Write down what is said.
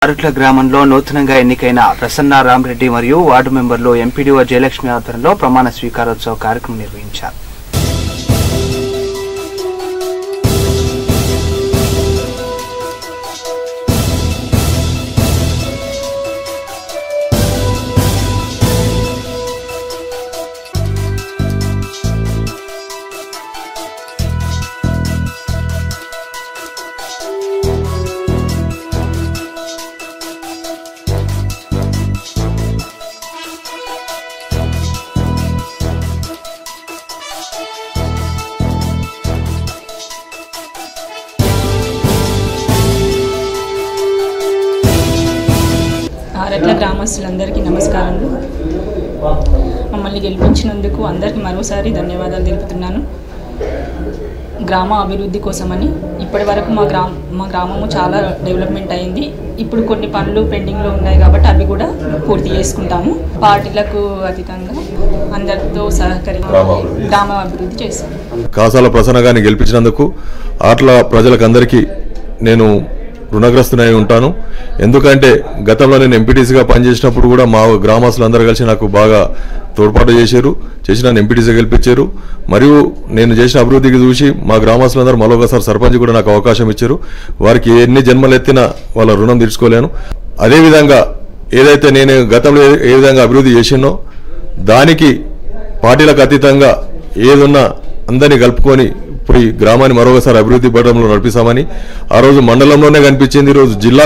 అరుట్ల గ్రామంలో నూతనంగా ఎన్నికైన ప్రసన్న రామరెడ్డి మరియు వార్డు మెంబర్లు ఎంపీడీఓ జయలక్ష్మి ఆధ్వర్యంలో ప్రమాణ స్వీకారోత్సవ కార్యక్రమం నిర్వహించారు ఆరట్ల గ్రామస్తులందరికీ నమస్కారములు మమ్మల్ని గెలిపించినందుకు అందరికీ మరోసారి ధన్యవాదాలు తెలుపుతున్నాను గ్రామ అభివృద్ధి కోసమని ఇప్పటి వరకు మా గ్రామ మా గ్రామము చాలా డెవలప్మెంట్ అయింది ఇప్పుడు కొన్ని పనులు పెండింగ్లో ఉన్నాయి కాబట్టి అవి కూడా పూర్తి చేసుకుంటాము పార్టీలకు అతీతంగా అందరితో సహకరించి గ్రామ అభివృద్ధి చేస్తాము కాసాల ప్రసన్న గారిని గెలిపించినందుకు ఆట్ల ప్రజలకందరికీ నేను రుణగ్రస్తునై ఉంటాను ఎందుకంటే గతంలో నేను ఎంపీటీసీగా పనిచేసినప్పుడు కూడా మా గ్రామస్తులందరూ కలిసి నాకు బాగా తోడ్పాటు చేశారు చేసి నన్ను ఎంపీటీసీ గెలిపించారు మరియు నేను చేసిన అభివృద్ధికి చూసి మా గ్రామస్తులందరూ మరొకసారి సర్పంచ్ కూడా నాకు అవకాశం ఇచ్చారు వారికి ఎన్ని జన్మలు ఎత్తినా వాళ్ళ రుణం తీర్చుకోలేను అదేవిధంగా ఏదైతే నేను గతంలో ఏ- ఏ విధంగా అభివృద్ధి చేసినో దానికి పార్టీలకు అతీతంగా ఏదున్నా అందరినీ కలుపుకొని ఇప్పుడు ఈ గ్రామాన్ని మరొకసారి అభివృద్ధి పడంలో నడిపిస్తామని ఆ రోజు మండలంలోనే కనిపించింది ఈ రోజు జిల్లా